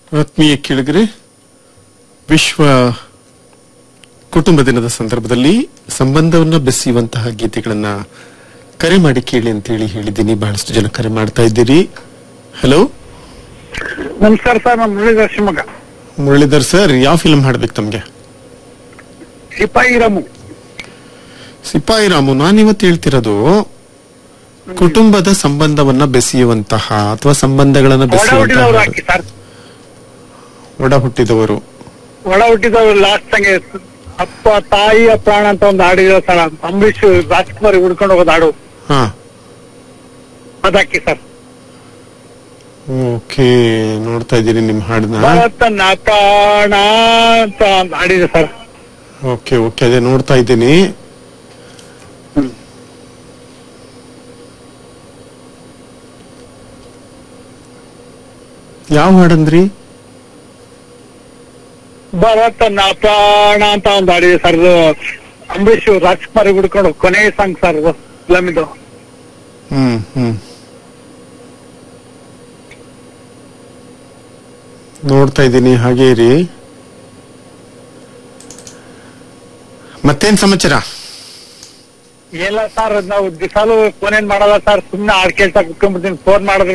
ಆತ್ಮೀಯ ಕೇಳಿದ್ರೆ ವಿಶ್ವ ಕುಟುಂಬ ದಿನದ ಸಂದರ್ಭದಲ್ಲಿ ಸಂಬಂಧವನ್ನ ಬೆಸೆಯುವಂತಹ ಗೀತೆಗಳನ್ನ ಕರೆ ಮಾಡಿ ಕೇಳಿ ಅಂತೇಳಿ ಹೇಳಿದ್ದೀನಿ ಬಹಳಷ್ಟು ಜನ ಕರೆ ಮಾಡ್ತಾ ಇದ್ದೀರಿ ಹಲೋ ನಮಸ್ಕಾರ ಸರ್ ನಮ್ಮ ಮುರಳೀಧರ್ ಶಿವಮೊಗ್ಗ ಮುರಳೀಧರ್ ಸರ್ ಯಾವ ಫಿಲ್ಮ್ ಹಾಡ್ಬೇಕು ತಮ್ಗೆ ಸಿಪಾಯಿ ರಾಮು ಸಿಪಾಯಿ ರಾಮು ನಾನಿವತ್ತು ಹೇಳ್ತಿರೋದು ಕುಟುಂಬದ ಸಂಬಂಧವನ್ನ ಬೆಸೆಯುವಂತಹ ಅಥವಾ ಸಂಬಂಧಗಳನ್ನ ಒಡ ಬೆಸೆಯುವಂತಹ ಹುಟ್ಟಿದವರು ಹಾಡು. ಹಾಕಿ ಸರ್ ಒಡ ಹುಟ್ಟಿದವರು ಒಡ ಹುಟ್ಟಿದವರು ಲಾಸ್ಟ್ ಸಂಗೆ ಅಪ್ಪ ತಾಯಿಯ ಪ್ರಾಣ ಅಂತ ಒಂದು ಹಾಡಿರೋ ಸರ್ ಅಂಬರೀಶ್ ರಾಜ್ಕುಮಾರ್ ಹುಡ್ಕೊಂಡು ಹೋಗೋದು ಹಾಡು ಹಾ ಅದಾಕಿ ಸರ್ ಓಕೆ ನೋಡ್ತಾ ಇದ್ದೀನಿ ನಿಮ್ ಹಾಡನ್ನ ಭರತನ ಪ್ರಾಣ ಅಂತ ಒಂದು ಹಾಡಿದೆ ಸರ್ ಓಕೆ ಓಕೆ ಅದೇ ನೋಡ್ತಾ ಇದ್ದೀನಿ ಯಾವ ಹಾಡಂದ್ರಿ ಭರತನ ಪ್ರಾಣ ಅಂತ ಒಂದು ಹಾಡಿದೆ ಸರ್ ಇದು ಅಂಬರೀಶ್ ರಾಜ್ಕುಮಾರ್ ಹುಡ್ಕೊಂಡು ಕೊನೆ ಸಾಂಗ್ ಸರ್ ಫಿಲಮ್ ಇದು ಹ್ಮ್ ಹ್ಮ್ ನೋಡ್ತಾ ಇದ್ದೀನಿ ಹಾಗೇ ಇರಿ ಮತ್ತೇನ್ ಸಮಾಚಾರ ಎಲ್ಲ ಸರ್ ನಾವು ದಿಸಾಲು ಫೋನ್ ಏನ್ ಮಾಡಲ್ಲ ಸರ್ ಸುಮ್ನೆ ಹಾಡ್ ಕೇಳ್ತಾ ಕುತ್ಕೊಂಡ್ಬಿಡ್ತೀನಿ ಫೋನ್ ಮಾಡಿದ್ರೆ